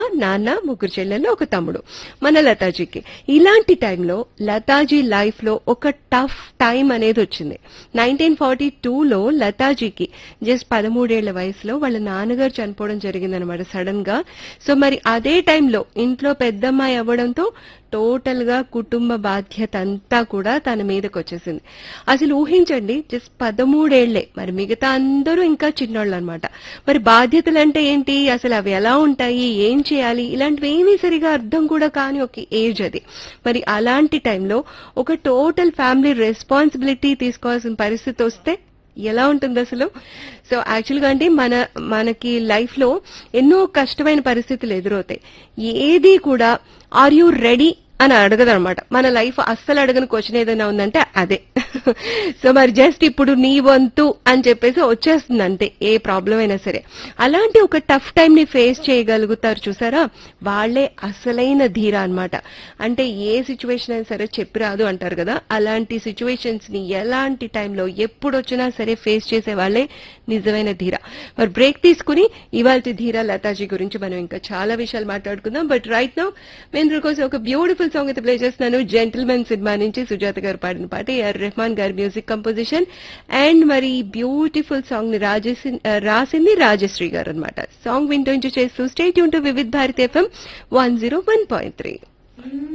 నాన్న ముగ్గురు చెల్లెళ్ళు ఒక తమ్ముడు మన లతాజీకి ఇలాంటి టైంలో లతాజీ లైఫ్ లో ఒక టఫ్ టైం అనేది వచ్చింది నైన్టీన్ ఫార్టీ టూలో లతాజీకి జస్ట్ పదమూడేళ్ల వయసులో వాళ్ళ నాన్నగారు చనిపోవడం జరిగిందనమాట సడన్ గా సో మరి అదే టైంలో ఇంట్లో పెద్దమ్మాయి అవ్వడంతో టోటల్ గా కుటుంబ బాధ్యత అంతా కూడా తన మీదకి వచ్చేసింది అసలు ఊహించండి జస్ట్ పదమూడేళ్లే మరి మిగతా అందరూ ఇంకా చిన్నోళ్ళు అనమాట మరి బాధ్యతలు అంటే ఏంటి అసలు అవి ఎలా ఉంటాయి ఏం చేయాలి ఇలాంటివి ఏమీ సరిగా అర్థం కూడా కాని ఒక ఏజ్ అది మరి అలాంటి టైంలో ఒక టోటల్ ఫ్యామిలీ రెస్పాన్సిబిలిటీ తీసుకోవాల్సిన పరిస్థితి వస్తే ఎలా ఉంటుంది అసలు సో యాక్చువల్గా అంటే మన మనకి లైఫ్ లో ఎన్నో కష్టమైన పరిస్థితులు ఎదురవుతాయి ఏది కూడా ఆర్ యు రెడీ అని అడగదు అనమాట మన లైఫ్ అస్సలు అడగని క్వశ్చన్ ఏదైనా ఉందంటే అదే సో మరి జస్ట్ ఇప్పుడు నీ వంతు అని చెప్పేసి వచ్చేస్తుంది అంతే ఏ ప్రాబ్లం అయినా సరే అలాంటి ఒక టఫ్ టైం ని ఫేస్ చేయగలుగుతారు చూసారా వాళ్ళే అసలైన ధీర అన్నమాట అంటే ఏ సిచ్యువేషన్ అయినా సరే చెప్పి రాదు అంటారు కదా అలాంటి సిచ్యువేషన్స్ ని ఎలాంటి టైంలో ఎప్పుడు వచ్చినా సరే ఫేస్ చేసే వాళ్ళే నిజమైన ధీర మరి బ్రేక్ తీసుకుని ఇవాళ ధీర లతాజీ గురించి మనం ఇంకా చాలా విషయాలు మాట్లాడుకుందాం బట్ రైట్ నౌ నేను కోసం ఒక బ్యూటిఫుల్ సాంగ్ అయితే ప్లే చేస్తున్నాను జెంటిల్మెన్ సినిమా నుంచి సుజాత గారు పాడిన పాట ఏఆర్ రెహమాన్ గారి మ్యూజిక్ కంపోజిషన్ అండ్ మరి బ్యూటిఫుల్ సాంగ్ ని రాజేసి రాసింది రాజశ్రీ గారు అనమాట సాంగ్ వింటూ చేస్తూ స్టేట్ యూన్ to Vividh Bharati FM one zero one point three